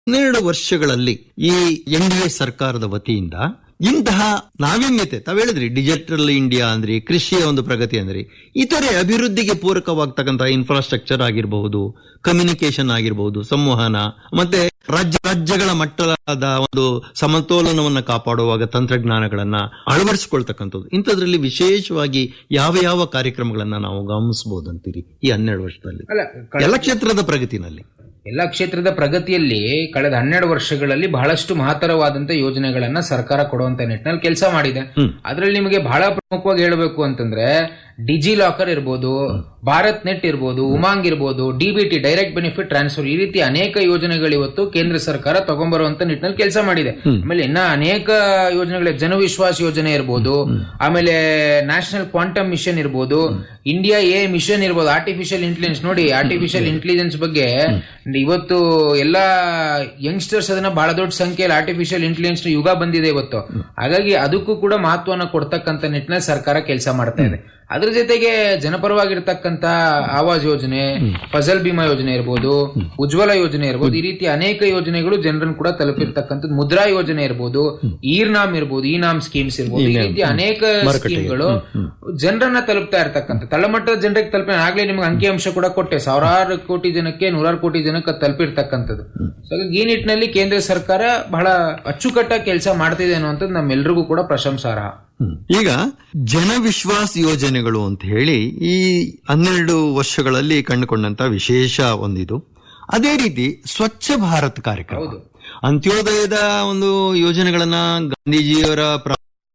ಹನ್ನೆರಡು ವರ್ಷಗಳಲ್ಲಿ ಈ ಎನ್ ಡಿ ಎ ಸರ್ಕಾರದ ವತಿಯಿಂದ ಇಂತಹ ನಾವೀನ್ಯತೆ ತಾವ್ ಹೇಳಿದ್ರಿ ಡಿಜಿಟಲ್ ಇಂಡಿಯಾ ಅಂದ್ರಿ ಕೃಷಿಯ ಒಂದು ಪ್ರಗತಿ ಅಂದ್ರಿ ಇತರೆ ಅಭಿವೃದ್ಧಿಗೆ ಪೂರಕವಾಗ್ತಕ್ಕಂತಹ ಇನ್ಫ್ರಾಸ್ಟ್ರಕ್ಚರ್ ಆಗಿರಬಹುದು ಕಮ್ಯುನಿಕೇಶನ್ ಆಗಿರಬಹುದು ಸಂವಹನ ಮತ್ತೆ ರಾಜ್ಯ ರಾಜ್ಯಗಳ ಮಟ್ಟದ ಒಂದು ಸಮತೋಲನವನ್ನ ಕಾಪಾಡುವಾಗ ತಂತ್ರಜ್ಞಾನಗಳನ್ನ ಅಳವಡಿಸಿಕೊಳ್ತಕ್ಕಂಥದ್ದು ಇಂಥದ್ರಲ್ಲಿ ವಿಶೇಷವಾಗಿ ಯಾವ ಯಾವ ಕಾರ್ಯಕ್ರಮಗಳನ್ನ ನಾವು ಗಮನಿಸಬಹುದಂತೀರಿ ಈ ಹನ್ನೆರಡು ವರ್ಷದಲ್ಲಿ ಅಲ್ಲ ಕಳೆ- ಎಲ್ಲ ಕ್ಷೇತ್ರದ ಪ್ರಗತಿನಲ್ಲಿ ಎಲ್ಲ ಕ್ಷೇತ್ರದ ಪ್ರಗತಿಯಲ್ಲಿ ಕಳೆದ ಹನ್ನೆರಡು ವರ್ಷಗಳಲ್ಲಿ ಬಹಳಷ್ಟು ಮಹತ್ತರವಾದಂತ ಯೋಜನೆಗಳನ್ನ ಸರ್ಕಾರ ಕೊಡುವಂತ ನಿಟ್ಟಿನಲ್ಲಿ ಕೆಲಸ ಮಾಡಿದೆ ಅದರಲ್ಲಿ ನಿಮಗೆ ಬಹಳ ಪ್ರಮುಖವಾಗಿ ಹೇಳಬೇಕು ಅಂತಂದ್ರೆ ಡಿಜಿ ಲಾಕರ್ ಇರ್ಬೋದು ಭಾರತ್ ನೆಟ್ ಇರ್ಬೋದು ಉಮಾಂಗ್ ಇರ್ಬೋದು ಡಿಬಿಟಿ ಡೈರೆಕ್ಟ್ ಬೆನಿಫಿಟ್ ಟ್ರಾನ್ಸ್ಫರ್ ಈ ರೀತಿ ಅನೇಕ ಯೋಜನೆಗಳು ಇವತ್ತು ಕೇಂದ್ರ ಸರ್ಕಾರ ತಗೊಂಡ್ಬರುವಂತ ನಿಟ್ಟಿನಲ್ಲಿ ಕೆಲಸ ಮಾಡಿದೆ ಆಮೇಲೆ ಇನ್ನ ಅನೇಕ ಯೋಜನೆಗಳು ಜನವಿಶ್ವಾಸ್ ಯೋಜನೆ ಇರ್ಬೋದು ಆಮೇಲೆ ನ್ಯಾಷನಲ್ ಕ್ವಾಂಟಮ್ ಮಿಷನ್ ಇರ್ಬೋದು ಇಂಡಿಯಾ ಎ ಮಿಷನ್ ಇರ್ಬೋದು ಆರ್ಟಿಫಿಷಿಯಲ್ ಇಂಟೆಲಿಜೆನ್ಸ್ ನೋಡಿ ಆರ್ಟಿಫಿಷಿಯಲ್ ಇಂಟೆಲಿಜೆನ್ಸ್ ಬಗ್ಗೆ ಇವತ್ತು ಎಲ್ಲಾ ಯಂಗ್ಸ್ಟರ್ಸ್ ಅದನ್ನ ಬಹಳ ದೊಡ್ಡ ಸಂಖ್ಯೆಯಲ್ಲಿ ಆರ್ಟಿಫಿಷಿಯಲ್ ಇಂಟೆಲಿಜೆನ್ಸ್ ಯುಗ ಬಂದಿದೆ ಇವತ್ತು ಹಾಗಾಗಿ ಅದಕ್ಕೂ ಕೂಡ ಮಹತ್ವನ ಕೊಡ್ತಕ್ಕಂತ ನಿಟ್ಟಿನಲ್ಲಿ ಸರ್ಕಾರ ಕೆಲಸ ಮಾಡ್ತಾ ಇದೆ ಅದ್ರ ಜೊತೆಗೆ ಜನಪರವಾಗಿರ್ತಕ್ಕಂತ ಆವಾಸ್ ಯೋಜನೆ ಫಸಲ್ ಬಿಮಾ ಯೋಜನೆ ಇರ್ಬೋದು ಉಜ್ವಲ ಯೋಜನೆ ಇರ್ಬೋದು ಈ ರೀತಿ ಅನೇಕ ಯೋಜನೆಗಳು ಜನರನ್ನು ಕೂಡ ತಲುಪಿರ್ತಕ್ಕಂಥದ್ದು ಮುದ್ರಾ ಯೋಜನೆ ಇರ್ಬೋದು ಈರ್ನಾಮ್ ಇರ್ಬೋದು ಈ ನಾಮ್ ಸ್ಕೀಮ್ಸ್ ಇರ್ಬೋದು ಈ ರೀತಿ ಅನೇಕ ಸ್ಕೀಮ್ಗಳು ಜನರನ್ನ ತಲುಪ್ತಾ ಇರ್ತಕ್ಕಂಥ ತಳಮಟ್ಟದ ಜನರಿಗೆ ತಲುಪ ಆಗ್ಲೇ ನಿಮ್ಗೆ ಅಂಕಿಅಂಶ ಕೂಡ ಕೊಟ್ಟೆ ಸಾವಿರಾರು ಕೋಟಿ ಜನಕ್ಕೆ ನೂರಾರು ಕೋಟಿ ಜನಕ್ಕೆ ಅದ್ ತಲುಪಿರ್ತಕ್ಕಂಥದ್ದು ಸೊ ಹಾಗಾಗಿ ಈ ನಿಟ್ಟಿನಲ್ಲಿ ಕೇಂದ್ರ ಸರ್ಕಾರ ಬಹಳ ಅಚ್ಚುಕಟ್ಟಾಗಿ ಕೆಲಸ ಮಾಡ್ತಿದೆ ಅನ್ನುವಂಥದ್ದು ನಮ್ಮೆಲ್ರಿಗೂ ಕೂಡ ಪ್ರಶಂಸಾರ್ಹ ಈಗ ಜನವಿಶ್ವಾಸ್ ಯೋಜನೆಗಳು ಅಂತ ಹೇಳಿ ಈ ಹನ್ನೆರಡು ವರ್ಷಗಳಲ್ಲಿ ಕಂಡುಕೊಂಡಂತ ವಿಶೇಷ ಒಂದಿದು ಅದೇ ರೀತಿ ಸ್ವಚ್ಛ ಭಾರತ್ ಕಾರ್ಯಕ್ರಮ ಅಂತ್ಯೋದಯದ ಒಂದು ಯೋಜನೆಗಳನ್ನ ಗಾಂಧೀಜಿಯವರ ಪ್ರ-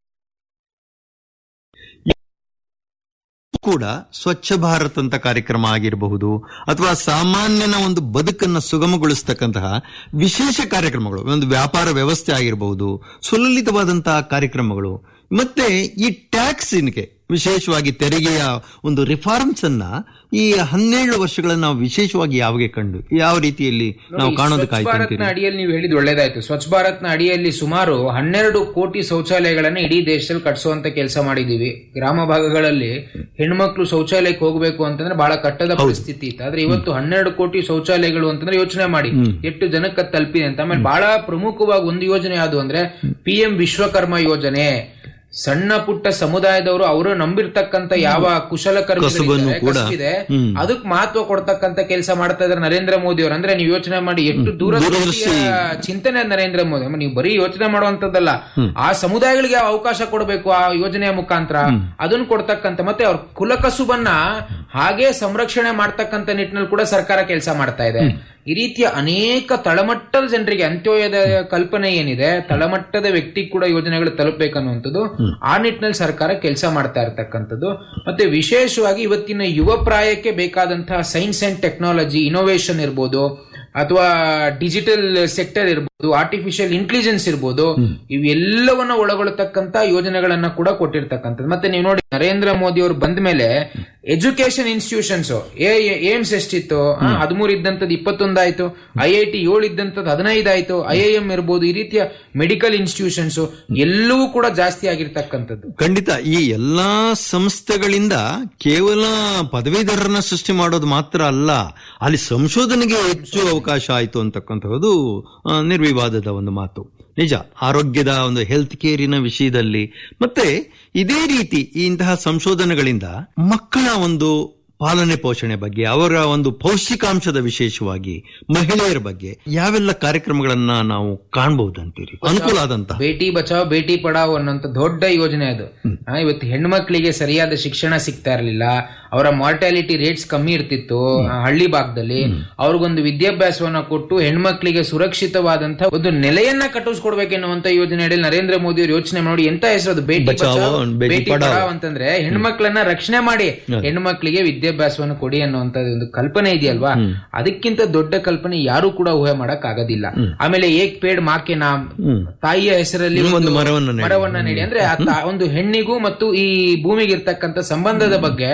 ಕೂಡ ಸ್ವಚ್ಛ ಭಾರತ್ ಅಂತ ಕಾರ್ಯಕ್ರಮ ಆಗಿರಬಹುದು ಅಥವಾ ಸಾಮಾನ್ಯನ ಒಂದು ಬದುಕನ್ನ ಸುಗಮಗೊಳಿಸ್ತಕ್ಕಂತಹ ವಿಶೇಷ ಕಾರ್ಯಕ್ರಮಗಳು ಒಂದು ವ್ಯಾಪಾರ ವ್ಯವಸ್ಥೆ ಆಗಿರಬಹುದು ಸುಲಲಿತವಾದಂತಹ ಕಾರ್ಯಕ್ರಮಗಳು ಮತ್ತೆ ಈ ಟ್ಯಾಕ್ಸ್ ಇನ್ಕೆ ವಿಶೇಷವಾಗಿ ತೆರಿಗೆಯ ಒಂದು ರಿಫಾರ್ಮ್ಸ್ ಅನ್ನ ಈ ಹನ್ನೆರಡು ವರ್ಷಗಳನ್ನ ನಾವು ವಿಶೇಷವಾಗಿ ಯಾವಾಗ ಕಂಡು ಯಾವ ರೀತಿಯಲ್ಲಿ ನಾವು ಸ್ವಚ್ಛ ಕಾಣೋದಕ್ಕಾಯ್ತು ಭಾರತ್ನ ಅಂತೀರಿ ಅಡಿಯಲ್ಲಿ ನೀವು ಹೇಳಿದ್ ಒಳ್ಳೇದಾಯ್ತು ಸ್ವಚ್ಛ ಭಾರತ್ನ ಅಡಿಯಲ್ಲಿ ಸುಮಾರು ಹನ್ನೆರಡು ಕೋಟಿ ಶೌಚಾಲಯಗಳನ್ನ ಇಡೀ ದೇಶದಲ್ಲಿ ಕಟ್ಸುವಂತ ಕೆಲಸ ಮಾಡಿದೀವಿ ಗ್ರಾಮ ಭಾಗಗಳಲ್ಲಿ ಹೆಣ್ಮಕ್ಳು ಶೌಚಾಲಯಕ್ಕೆ ಹೋಗ್ಬೇಕು ಅಂತಂದ್ರೆ ಬಹಳ ಕಟ್ಟದ ಪರಿಸ್ಥಿತಿ ಇತ್ತು ಆದ್ರೆ ಇವತ್ತು ಹನ್ನೆರಡು ಕೋಟಿ ಶೌಚಾಲಯಗಳು ಅಂತಂದ್ರೆ ಯೋಚನೆ ಮಾಡಿ ಎಷ್ಟು ಜನಕ್ಕೆ ಅದ್ ತಲುಪಿದೆ ಅಂತ ಆಮೇಲೆ ಬಹಳ ಪ್ರಮುಖವಾಗಿ ಒಂದು ಯೋಜನೆ ಯಾವುದು ಅಂದ್ರೆ ಪಿ ಎಂ ವಿಶ್ವಕರ್ಮ ಯೋಜನೆ ಸಣ್ಣ ಪುಟ್ಟ ಸಮುದಾಯದವರು ಅವರು ನಂಬಿರ್ತಕ್ಕಂತ ಯಾವ ಕಸುಬನ್ನು ಕೂಡ. ಕುಶಲಕರ್ಮಿಗಳಿದೆ ಹ್ಮ್. ಅದಕ್ ಮಹತ್ವ ಕೊಡ್ತಕ್ಕಂತ ಕೆಲಸ ಮಾಡ್ತಾ ಇದಾರೆ ನರೇಂದ್ರ ಮೋದಿ ಅವರು ಅಂದ್ರೆ ನೀವು ಯೋಚನೆ ಮಾಡಿ ಎಷ್ಟು ದೂರದೃಷ್ಟಿಯ ಚಿಂತನೆ ನರೇಂದ್ರ ಮೋದಿ ಅಮ್ಮ, ನೀವು ಬರೀ ಯೋಚನೆ ಮಾಡುವಂತದ್ದಲ್ಲ ಆ ಸಮುದಾಯಗಳಿಗೆ ಯಾವ ಅವಕಾಶ ಕೊಡಬೇಕು ಆ ಯೋಜನೆಯ ಮುಖಾಂತರ ಅದನ್ನ ಕೊಡ್ತಕ್ಕಂತ ಮತ್ತೆ ಅವ್ರ ಕುಲಕಸುಬನ್ನ ಹಾಗೆ ಸಂರಕ್ಷಣೆ ಮಾಡ್ತಕ್ಕಂತ ನಿಟ್ಟಿನಲ್ಲಿ ಕೂಡ ಸರ್ಕಾರ ಕೆಲಸ ಮಾಡ್ತಾ ಇದೆ ಈ ರೀತಿಯ ಅನೇಕ ತಳಮಟ್ಟದ ಜನರಿಗೆ ಅಂತ್ಯೋದಯದ ಕಲ್ಪನೆ ಏನಿದೆ ತಳಮಟ್ಟದ ವ್ಯಕ್ತಿ ಕೂಡ ಯೋಜನೆಗಳು ತಲುಪಬೇಕನ್ನುವಂಥದ್ದು ಆ ನಿಟ್ಟಿನಲ್ಲಿ ಸರ್ಕಾರ ಕೆಲಸ ಮಾಡ್ತಾ ಇರ್ತಕ್ಕಂಥದ್ದು ಮತ್ತೆ ವಿಶೇಷವಾಗಿ ಇವತ್ತಿನ ಯುವ ಪ್ರಾಯಕ್ಕೆ ಬೇಕಾದಂತಹ ಸೈನ್ಸ್ ಅಂಡ್ ಟೆಕ್ನಾಲಜಿ ಇನೋವೇಷನ್ ಇರ್ಬೋದು ಅಥವಾ ಡಿಜಿಟಲ್ ಸೆಕ್ಟರ್ ಇರ್ಬೋದು ಆರ್ಟಿಫಿಷಿಯಲ್ ಇಂಟೆಲಿಜೆನ್ಸ್ ಇರ್ಬೋದು ಇವೆಲ್ಲವನ್ನ ಒಳಗೊಳ್ಳತಕ್ಕಂತ ಯೋಜನೆಗಳನ್ನ ಕೂಡ ಕೊಟ್ಟಿರ್ತಕ್ಕಂಥದ್ದು ಮತ್ತೆ ನೀವು ನೋಡಿ ನರೇಂದ್ರ ಮೋದಿ ಅವರು ಬಂದ ಮೇಲೆ ಎಜುಕೇಶನ್ ಇನ್ಸ್ಟಿಟ್ಯೂಷನ್ಸ್ ಏಮ್ಸ್ ಎಷ್ಟಿತ್ತು ಹದಿಮೂರು ಇದ್ದಂಥದ್ದು ಇಪ್ಪತ್ತೊಂದಾಯ್ತು ಐ ಐ ಟಿ ಏಳು ಇದ್ದಂಥದ್ದು ಹದಿನೈದಾಯ್ತು ಐ ಐ ಎಂ ಇರ್ಬೋದು ಈ ರೀತಿಯ ಮೆಡಿಕಲ್ ಇನ್ಸ್ಟಿಟ್ಯೂಷನ್ಸ್ ಎಲ್ಲವೂ ಕೂಡ ಜಾಸ್ತಿ ಆಗಿರ್ತಕ್ಕಂಥದ್ದು ಖಂಡಿತ ಈ ಎಲ್ಲಾ ಸಂಸ್ಥೆಗಳಿಂದ ಕೇವಲ ಪದವೀಧರರನ್ನ ಸೃಷ್ಟಿ ಮಾಡೋದು ಮಾತ್ರ ಅಲ್ಲ ಅಲ್ಲಿ ಸಂಶೋಧನೆಗೆ ಹೆಚ್ಚು ಅವಕಾಶ ಆಯಿತು ಅಂತಕ್ಕಂಥದ್ದು ಆ, ನಿರ್ವಿವಾದದ ಒಂದು ಮಾತು ನಿಜ ಆರೋಗ್ಯದ ಒಂದು ಹೆಲ್ತ್ ಕೇರಿನ ವಿಷಯದಲ್ಲಿ ಮತ್ತೆ ಇದೇ ರೀತಿ ಇಂತಹ ಸಂಶೋಧನೆಗಳಿಂದ ಮಕ್ಕಳ ಒಂದು ಪಾಲನೆ ಪೋಷಣೆ ಬಗ್ಗೆ ಅವರ ಒಂದು ಪೌಷ್ಟಿಕಾಂಶದ ವಿಶೇಷವಾಗಿ ಮಹಿಳೆಯರ ಬಗ್ಗೆ ಯಾವೆಲ್ಲ ಕಾರ್ಯಕ್ರಮಗಳನ್ನ ನಾವು ಕಾಣಬಹುದಂತೀರಿ ಅನುಕೂಲ ಆದಂತಹ ಬೇಟಿ ಬಚಾವ್ ಬೇಟಿ ಪಡಾವ್ ಅನ್ನೋಂತ ದೊಡ್ಡ ಯೋಜನೆ ಅದು ಆ, ಇವತ್ತು ಹೆಣ್ಮಕ್ಳಿಗೆ ಸರಿಯಾದ ಶಿಕ್ಷಣ ಸಿಗ್ತಾ ಇರಲಿಲ್ಲ ಅವರ ಮಾರ್ಟಾಲಿಟಿ ರೇಟ್ಸ್ ಕಮ್ಮಿ ಇರ್ತಿತ್ತು ಆ, ಹಳ್ಳಿ ಭಾಗದಲ್ಲಿ ಅವ್ರಿಗೊಂದು ವಿದ್ಯಾಭ್ಯಾಸವನ್ನ ಕೊಟ್ಟು ಹೆಣ್ಮಕ್ಳಿಗೆ ಸುರಕ್ಷಿತವಾದಂತಹ ಒಂದು ನೆಲೆಯನ್ನ ಕಟ್ಟಿಸ್ಕೊಡ್ಬೇಕೆನ್ನುವಂತ ಯೋಜನೆ ಅಡಿಯಲ್ಲಿ ನರೇಂದ್ರ ಮೋದಿ ಅವರು ಯೋಚನೆ ಮಾಡಿ ಎಂತ ಹೆಸರು ಅದು ಬೇಟಿ ಬಚಾವ್, ಬಚಾವ್ ಬೇಟಿ ಬೇಟಿ ಪಡಾವ್. ಪಡಾವ್ ಅಂತಂದ್ರೆ ಹೆಣ್ಮಕ್ಳನ್ನ ರಕ್ಷಣೆ ಮಾಡಿ ಹೆಣ್ಮಕ್ಳಿಗೆ ವಿದ್ಯಾಭ್ಯಾಸವನ್ನು ಕೊಡಿ ಅನ್ನುವಂತ ಒಂದು ಕಲ್ಪನೆ ಇದೆಯಲ್ವಾ ಅದಕ್ಕಿಂತ ದೊಡ್ಡ ಕಲ್ಪನೆ ಯಾರು ಕೂಡ ಊಹೆ ಮಾಡಕ್ ಆಗೋದಿಲ್ಲ ಆಮೇಲೆ ಏಕ್ ಪೇಡ್ ಮಾಕೆ ನಾಮ್ ತಾಯಿಯ ಹೆಸರಲ್ಲಿ ಒಂದು ಮರವನ್ನ ನೆಡಿ. ಮರವನ್ನ ನೀಡಿ ಅಂದ್ರೆ ಆ ತಾ- ಒಂದು ಹೆಣ್ಣಿಗೂ ಮತ್ತು ಈ ಭೂಮಿಗೆ ಇರ್ತಕ್ಕಂಥ ಸಂಬಂಧದ ಬಗ್ಗೆ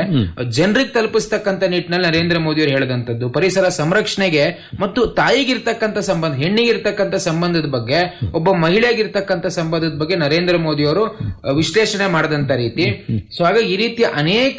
ಜನರಿಗೆ ತಲುಪಿಸ್ತಕ್ಕಂಥ ನಿಟ್ಟಿನಲ್ಲಿ ನರೇಂದ್ರ ಮೋದಿ ಅವರು ಹೇಳಿದಂತದ್ದು ಪರಿಸರ ಸಂರಕ್ಷಣೆಗೆ ಮತ್ತು ತಾಯಿಗಿರ್ತಕ್ಕಂಥ ಸಂಬಂಧ ಹೆಣ್ಣಿಗಿರ್ತಕ್ಕಂಥ ಸಂಬಂಧದ ಬಗ್ಗೆ ಒಬ್ಬ ಮಹಿಳೆಗಿರ್ತಕ್ಕಂಥ ಸಂಬಂಧದ ಬಗ್ಗೆ ನರೇಂದ್ರ ಮೋದಿ ಅವರು ಅಹ್, ವಿಶ್ಲೇಷಣೆ ಮಾಡಿದಂತ ರೀತಿ ಸೊ ಹಾಗಾಗಿ ಈ ರೀತಿಯ ಅನೇಕ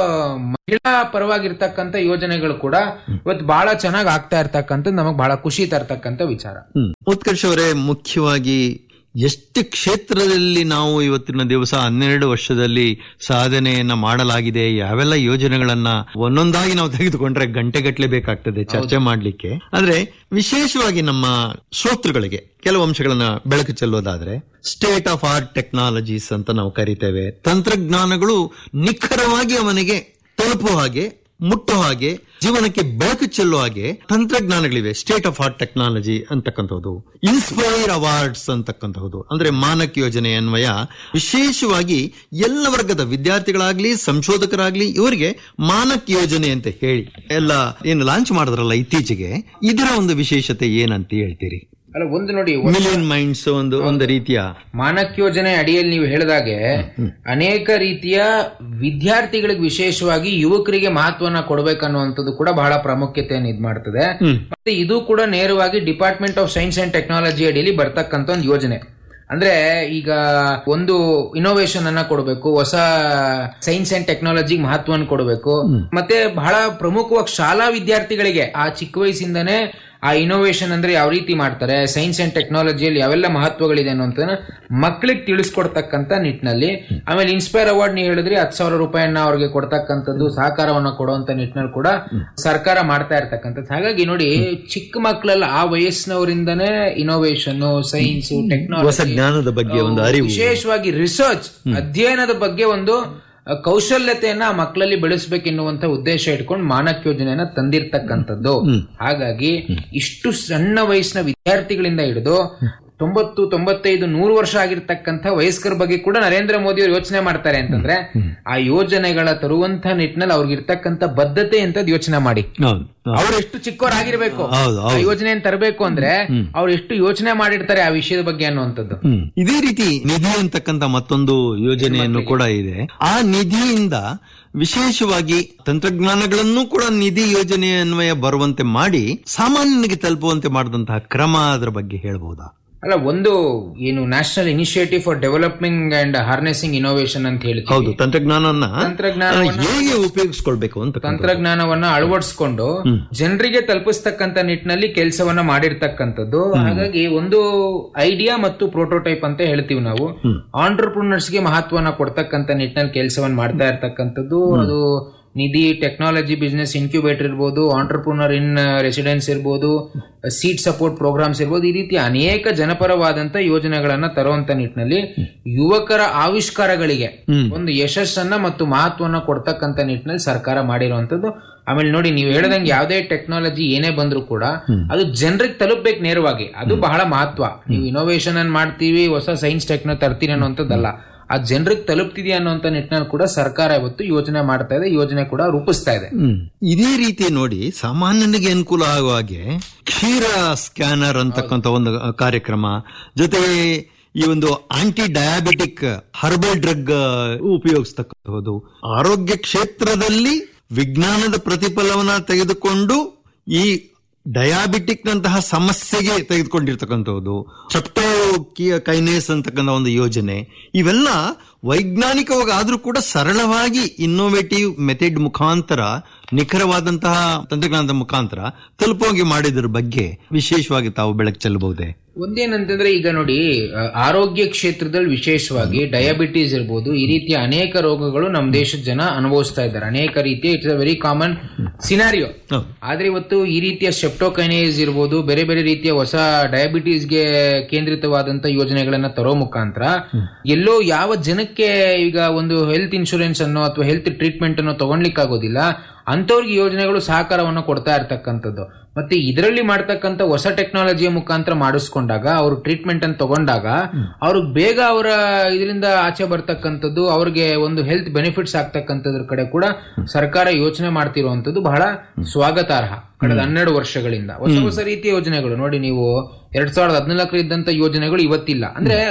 ಮಹಿಳಾ ಪರವಾಗಿರ್ತಕ್ಕಂಥ ಯೋಜನೆಗಳು ಕೂಡ ಇವತ್ತು ಬಹಳ ಚೆನ್ನಾಗಿ ಆಗ್ತಾ ಇರ್ತಕ್ಕಂಥದ್ದು ನಮಗೆ ಬಹಳ ಖುಷಿ ತರ್ತಕ್ಕಂಥ ವಿಚಾರ ಹ್ಮ್. ಉತ್ಕರ್ಷ್ ಅವರೇ ಮುಖ್ಯವಾಗಿ ಎಷ್ಟು ಕ್ಷೇತ್ರದಲ್ಲಿ ನಾವು ಇವತ್ತಿನ ದಿವಸ ಹನ್ನೆರಡು ವರ್ಷದಲ್ಲಿ ಸಾಧನೆಯನ್ನ ಮಾಡಲಾಗಿದೆ ಯಾವೆಲ್ಲ ಯೋಜನೆಗಳನ್ನ ಒಂದೊಂದಾಗಿ ನಾವು ತೆಗೆದುಕೊಂಡ್ರೆ ಗಂಟೆಗಟ್ಟಲೆ ಬೇಕಾಗ್ತದೆ ಚರ್ಚೆ ಮಾಡ್ಲಿಕ್ಕೆ ಆದ್ರೆ ವಿಶೇಷವಾಗಿ ನಮ್ಮ ಶ್ರೋತೃಗಳಿಗೆ ಕೆಲವು ಅಂಶಗಳನ್ನ ಬೆಳಕು ಚೆಲ್ಲೋದಾದ್ರೆ ಸ್ಟೇಟ್ ಆಫ್ ಆರ್ಟ್ ಟೆಕ್ನಾಲಜೀಸ್ ಅಂತ ನಾವು ಕರಿತೇವೆ ತಂತ್ರಜ್ಞಾನಗಳು ನಿಖರವಾಗಿ ಅವನಿಗೆ ತಲುಪುವ ಹಾಗೆ ಮುಟ್ಟುವ ಹಾಗೆ ಜೀವನಕ್ಕೆ ಬೆಳಕು ಚೆಲ್ಲುವ ಹಾಗೆ ತಂತ್ರಜ್ಞಾನಗಳಿವೆ ಸ್ಟೇಟ್ ಆಫ್ ಆರ್ಟ್ ಟೆಕ್ನಾಲಜಿ ಅಂತಕ್ಕಂಥದ್ದು ಇನ್ಸ್ಪೈರ್ ಅವಾರ್ಡ್ಸ್ ಅಂತಕ್ಕಂಥದ್ದು ಅಂದ್ರೆ ಮಾನಕ್ ಯೋಜನೆ ಅನ್ವಯ ವಿಶೇಷವಾಗಿ ಎಲ್ಲ ವರ್ಗದ ವಿದ್ಯಾರ್ಥಿಗಳಾಗ್ಲಿ ಸಂಶೋಧಕರಾಗ್ಲಿ ಇವರಿಗೆ ಮಾನಕ್ ಯೋಜನೆ ಅಂತ ಹೇಳಿ ಎಲ್ಲ ಏನು ಲಾಂಚ್ ಮಾಡಿದ್ರಲ್ಲ ಇತ್ತೀಚೆಗೆ ಇದರ ಒಂದು ವಿಶೇಷತೆ ಏನಂತ ಹೇಳ್ತೀರಿ ಅಲ್ಲ ಒಂದು ನೋಡಿ ಮಿಲಿಯನ್ ಮೈಂಡ್ಸ್ ಒಂದು ಒಂದು ರೀತಿಯ ಮಾನಕ್ ಯೋಜನೆ ಅಡಿಯಲ್ಲಿ ನೀವು ಹೇಳಿದಾಗೆ ಅನೇಕ ರೀತಿಯ ವಿದ್ಯಾರ್ಥಿಗಳಿಗೆ ವಿಶೇಷವಾಗಿ ಯುವಕರಿಗೆ ಮಹತ್ವನ ಕೊಡಬೇಕನ್ನುವಂಥದ್ದು ಕೂಡ ಬಹಳ ಪ್ರಾಮುಖ್ಯತೆಯನ್ನು ಇದ್ ಮಾಡ್ತದೆ ಮತ್ತೆ ಇದು ಕೂಡ ನೇರವಾಗಿ department of science and technology ಅಡಿಯಲ್ಲಿ ಬರ್ತಕ್ಕಂಥ ಒಂದು ಯೋಜನೆ ಅಂದ್ರೆ ಈಗ ಒಂದು ಇನೋವೇಷನ್ ಅನ್ನ ಕೊಡಬೇಕು ಹೊಸ ಸೈನ್ಸ್ ಅಂಡ್ ಟೆಕ್ನಾಲಜಿ ಮಹತ್ವವನ್ನು ಕೊಡಬೇಕು ಮತ್ತೆ ಬಹಳ ಪ್ರಮುಖವಾಗಿ ಶಾಲಾ ವಿದ್ಯಾರ್ಥಿಗಳಿಗೆ ಆ ಚಿಕ್ಕ ವಯಸ್ಸಿಂದನೇ ಆ ಇನೋವೇಷನ್ ಅಂದ್ರೆ ಯಾವ ರೀತಿ ಮಾಡ್ತಾರೆ ಸೈನ್ಸ್ ಅಂಡ್ ಟೆಕ್ನಾಲಜಿಯಲ್ಲಿ ಯಾವೆಲ್ಲ ಮಹತ್ವಗಳಿದೆ ಅನ್ನೋಂತ ಮಕ್ಕಳಿಗೆ ತಿಳಿಸ್ಕೊಡ್ತಕ್ಕಂತ ನಿಟ್ಟಿನಲ್ಲಿ ಆಮೇಲೆ ಇನ್ಸ್ಪೈರ್ ಅವಾರ್ಡ್ ನೀವು ಹೇಳಿದ್ರಿ ಹತ್ತು ಸಾವಿರ ರೂಪಾಯಿಯನ್ನ ಅವ್ರಿಗೆ ಕೊಡ್ತಕ್ಕಂಥದ್ದು ಸಹಕಾರವನ್ನ ಕೊಡುವಂತ ನಿಟ್ಟಿನಲ್ಲಿ ಕೂಡ ಸರ್ಕಾರ ಮಾಡ್ತಾ ಇರ್ತಕ್ಕಂಥದ್ದು ಹಾಗಾಗಿ ನೋಡಿ ಚಿಕ್ಕ ಮಕ್ಕಳೆಲ್ಲ ಆ ವಯಸ್ಸಿನವರಿಂದನೇ ಇನೋವೇಷನ್ ಸೈನ್ಸ್ ಹೊಸ ಟೆಕ್ನಾಲಜಿ ಜ್ಞಾನದ ಬಗ್ಗೆ ಒಂದು ಅರಿವು ವಿಶೇಷವಾಗಿ ರಿಸರ್ಚ್ ಅಧ್ಯಯನದ ಬಗ್ಗೆ ಒಂದು ಅ, ಕೌಶಲ್ಯತೆಯನ್ನ ಆ ಮಕ್ಕಳಲ್ಲಿ ಬೆಳೆಸಬೇಕೆನ್ನುವಂತ ಉದ್ದೇಶ ಇಟ್ಕೊಂಡು ಮಾನಕ್ ಯೋಜನೆಯನ್ನ ತಂದಿರ್ತಕ್ಕಂಥದ್ದು ಹಾಗಾಗಿ ಇಷ್ಟು ಸಣ್ಣ ವಯಸ್ಸಿನ ವಿದ್ಯಾರ್ಥಿಗಳಿಂದ ಹಿಡಿದು ತೊಂಬತ್ತು ತೊಂಬತ್ತೈದು ನೂರು ವರ್ಷ ಆಗಿರ್ತಕ್ಕಂಥ ವಯಸ್ಕರ ಬಗ್ಗೆ ಕೂಡ ನರೇಂದ್ರ ಮೋದಿ ಅವರು ಯೋಚನೆ ಮಾಡ್ತಾರೆ ಅಂತಂದ್ರೆ ಆ ಯೋಜನೆಗಳ ತರುವಂತ ನಿಟ್ಟಿನಲ್ಲಿ ಅವ್ರಿಗೆ ಇರ್ತಕ್ಕಂಥ ಬದ್ಧತೆ ಅಂತ ಯೋಚನೆ ಮಾಡಿ ಹೌದು ಅವ್ರು ಎಷ್ಟು ಚಿಕ್ಕವರಾಗಿರ್ಬೇಕು ಹೌದು, ಆ ಯೋಜನೆಯನ್ನು ತರಬೇಕು ಅಂದ್ರೆ ಅವ್ರು ಎಷ್ಟು ಯೋಚನೆ ಮಾಡಿರ್ತಾರೆ ಆ ವಿಷಯದ ಬಗ್ಗೆ ಅನ್ನುವಂಥದ್ದು ಹ್ಮ್. ಇದೇ ರೀತಿ ನಿಧಿ ಅಂತಕ್ಕಂತ ಮತ್ತೊಂದು ಯೋಜನೆಯನ್ನು ಕೂಡ ಇದೆ ಆ ನಿಧಿಯಿಂದ ವಿಶೇಷವಾಗಿ ತಂತ್ರಜ್ಞಾನಗಳನ್ನು ಕೂಡ ನಿಧಿ ಯೋಜನೆ ಅನ್ವಯ ಬರುವಂತೆ ಮಾಡಿ ಸಾಮಾನ್ಯನಿಗೆ ತಲುಪುವಂತೆ ಮಾಡಿದಂತಹ ಕ್ರಮ ಅದರ ಬಗ್ಗೆ ಹೇಳ್ಬಹುದಾ ಅಲ್ಲ ಒಂದು ಏನು national initiative for developing and harnessing innovation ಅಂತ ಹೇಳ್ತೀವಿ ಹೌದು ತಂತ್ರಜ್ಞಾನವನ್ನ ತಂತ್ರಜ್ಞಾನವನ್ನ- ಹೇಗೆ ಉಪಯೋಗಿಸ್ಕೊಳ್ಬೇಕು ಅಂತ ತಂತ್ರಜ್ಞಾನವನ್ನ ಅಳವಡಿಸಿಕೊಂಡು ಜನರಿಗೆ ತಲುಪಿಸ್ತಕ್ಕಂತ ನಿಟ್ಟಿನಲ್ಲಿ ಕೆಲಸವನ್ನ ಮಾಡಿರ್ತಕ್ಕಂಥದ್ದು ಹಾಗಾಗಿ ಒಂದು ಐಡಿಯಾ ಮತ್ತು ಪ್ರೋಟೋಟೈಪ್ ಅಂತ ಹೇಳ್ತೀವಿ ನಾವು ಆಂಟರ್ಪ್ರಿನರ್ಸ್ ಗೆ ಮಹತ್ವನ ಕೊಡ್ತಕ್ಕಂತ ನಿಟ್ಟಿನಲ್ಲಿ ಕೆಲಸವನ್ನ ಮಾಡ್ತಾ ಇರ್ತಕ್ಕಂಥದ್ದು ಅದು ನಿಧಿ ಟೆಕ್ನಾಲಜಿ ಬಿಸ್ನೆಸ್ ಇನ್ಕ್ಯುಬೇಟರ್ ಇರ್ಬೋದು ಆಂಟರ್ಪ್ರಿನರ್ ಇನ್ ರೆಸಿಡೆನ್ಸ್ ಇರ್ಬೋದು ಸೀಟ್ ಸಪೋರ್ಟ್ ಪ್ರೋಗ್ರಾಮ್ಸ್ ಇರ್ಬೋದು ಈ ರೀತಿ ಅನೇಕ ಜನಪರವಾದಂತ ಯೋಜನೆಗಳನ್ನ ತರುವಂತ ನಿಟ್ಟಿನಲ್ಲಿ ಯುವಕರ ಆವಿಷ್ಕಾರಗಳಿಗೆ ಒಂದು ಯಶಸ್ಸನ್ನ ಮತ್ತು ಮಹತ್ವನ ಕೊಡ್ತಕ್ಕಂತ ನಿಟ್ಟಿನಲ್ಲಿ ಸರ್ಕಾರ ಮಾಡಿರುವಂತದ್ದು ಆಮೇಲೆ ನೋಡಿ ನೀವು ಹೇಳ್ದಂಗೆ ಯಾವುದೇ ಟೆಕ್ನಾಲಜಿ ಏನೇ ಬಂದ್ರು ಕೂಡ ಅದು ಜನರಿಗೆ ತಲುಪಬೇಕು ನೇರವಾಗಿ ಅದು ಬಹಳ ಮಹತ್ವ ನೀವು ಇನೋವೇಷನ್ ಅನ್ನ ಮಾಡ್ತೀವಿ ಹೊಸ ಸೈನ್ಸ್ ಟೆಕ್ನೋ ತರ್ತೀನಿ ಅನ್ನೋಂಥದ್ದಲ್ಲ ಆ ಜನರಿಗೆ ತಲುಪ್ತಿದೆಯಾ ಅನ್ನೋಂಥ ನಿಟ್ಟಿನಲ್ಲಿ ಕೂಡ ಸರ್ಕಾರ ಇವತ್ತು ಯೋಜನೆ ಮಾಡ್ತಾ ಇದೆ ಯೋಜನೆ ಕೂಡ ರೂಪಿಸ್ತಾ ಇದೆ ಹ್ಮ್. ಇದೇ ರೀತಿ ನೋಡಿ ಸಾಮಾನ್ಯನಿಗೆ ಅನುಕೂಲ ಆಗುವ ಹಾಗೆ ಕ್ಷೀರ ಸ್ಕ್ಯಾನರ್ ಅಂತಕ್ಕಂಥ ಒಂದು ಕಾರ್ಯಕ್ರಮ ಜೊತೆಗೆ ಈ ಒಂದು ಆಂಟಿ ಡಯಾಬಿಟಿಕ್ ಹರ್ಬಲ್ ಡ್ರಗ್ ಉಪಯೋಗಿಸ್ತಕ್ಕಂಥದ್ದು ಆರೋಗ್ಯ ಕ್ಷೇತ್ರದಲ್ಲಿ ವಿಜ್ಞಾನದ ಪ್ರತಿಫಲವನ್ನ ತೆಗೆದುಕೊಂಡು ಈ ಡಯಾಬಿಟಿಕ್ ನಂತಹ ಸಮಸ್ಯೆಗೆ ತೆಗೆದುಕೊಂಡಿರ್ತಕ್ಕಂಥದ್ದು ಸೆಪ್ಟೋ ಕೈನೇಸ್ ಅಂತಕ್ಕಂಥ ಒಂದು ಯೋಜನೆ ಇವೆಲ್ಲ ವೈಜ್ಞಾನಿಕವಾಗಿ ಆದ್ರೂ ಕೂಡ ಸರಳವಾಗಿ ಇನ್ನೋವೇಟಿವ್ ಮೆಥಡ್ ಮುಖಾಂತರ ನಿಖರವಾದಂತಹ ತಂತ್ರಜ್ಞಾನದ ಮುಖಾಂತರ ತಲುಪೋಗಿ ಮಾಡಿದ್ರ ಬಗ್ಗೆ ವಿಶೇಷವಾಗಿ ತಾವು ಬೆಳಕು ಚೆಲ್ಲಬಹುದೇ ಒಂದೇನಂತಂದ್ರೆ ಈಗ ನೋಡಿ ಆ, ಆರೋಗ್ಯ ಕ್ಷೇತ್ರದಲ್ಲಿ ವಿಶೇಷವಾಗಿ ಡಯಾಬಿಟೀಸ್ ಇರ್ಬೋದು ಈ ರೀತಿಯ ಅನೇಕ ರೋಗಗಳು ನಮ್ಮ ದೇಶದ ಜನ ಅನುಭವಿಸ್ತಾ ಇದ್ದಾರೆ ಅನೇಕ ರೀತಿಯ it's a very common scenario ಹೌದು. ಆದ್ರೆ ಇವತ್ತು ಈ ರೀತಿಯ ಸೆಪ್ಟೋಕೈನೇಸ್ ಇರ್ಬೋದು ಬೇರೆ ಬೇರೆ ರೀತಿಯ ಹೊಸ ಡಯಾಬಿಟೀಸ್ಗೆ ಕೇಂದ್ರಿತವಾದಂತ ಯೋಜನೆಗಳನ್ನ ತರೋ ಮುಖಾಂತರ ಎಲ್ಲೋ ಯಾವ ಜನಕ್ಕೆ ಈಗ ಒಂದು ಹೆಲ್ತ್ ಇನ್ಶೂರೆನ್ಸ್ ಅನ್ನೋ ಅಥವಾ ಹೆಲ್ತ್ ಟ್ರೀಟ್ಮೆಂಟ್ ಅನ್ನೋ ತಗೊಳ್ಲಿಕ್ಕಾಗೋದಿಲ್ಲ ಅಂತವ್ರಿಗೆ ಯೋಜನೆಗಳು ಸಹಕಾರವನ್ನು ಕೊಡ್ತಾ ಇರ್ತಕ್ಕಂಥದ್ದು ಮತ್ತೆ ಇದರಲ್ಲಿ ಮಾಡ್ತಕ್ಕಂಥ ಹೊಸ ಟೆಕ್ನಾಲಜಿಯ ಮುಖಾಂತರ ಮಾಡಿಸ್ಕೊಂಡಾಗ ಅವರು ಟ್ರೀಟ್ಮೆಂಟ್ ಅನ್ನು ತಗೊಂಡಾಗ ಅವ್ರಿಗೆ ಬೇಗ ಅವರ ಇದರಿಂದ ಆಚೆ ಬರ್ತಕ್ಕಂಥದ್ದು ಅವ್ರಿಗೆ ಒಂದು ಹೆಲ್ತ್ ಬೆನಿಫಿಟ್ಸ್ ಆಗ್ತಕ್ಕಂಥದ್ರ ಕಡೆ ಕೂಡ ಸರ್ಕಾರ ಯೋಚನೆ ಮಾಡ್ತಿರುವಂತದ್ದು ಬಹಳ ಸ್ವಾಗತಾರ್ಹ ಕಳೆದ ಹನ್ನೆರಡು ವರ್ಷಗಳಿಂದ ಹೊಸ ಹೊಸ ರೀತಿಯ ಯೋಜನೆಗಳು ನೋಡಿ ನೀವು ಎರಡ್ ಸಾವಿರದ ಹದಿನಾಲ್ಕರ ಇದ್ದಂತ ಯೋಜನೆಗಳು ಇವತ್ತಿಲ್ಲ ಅಂದ್ರೆ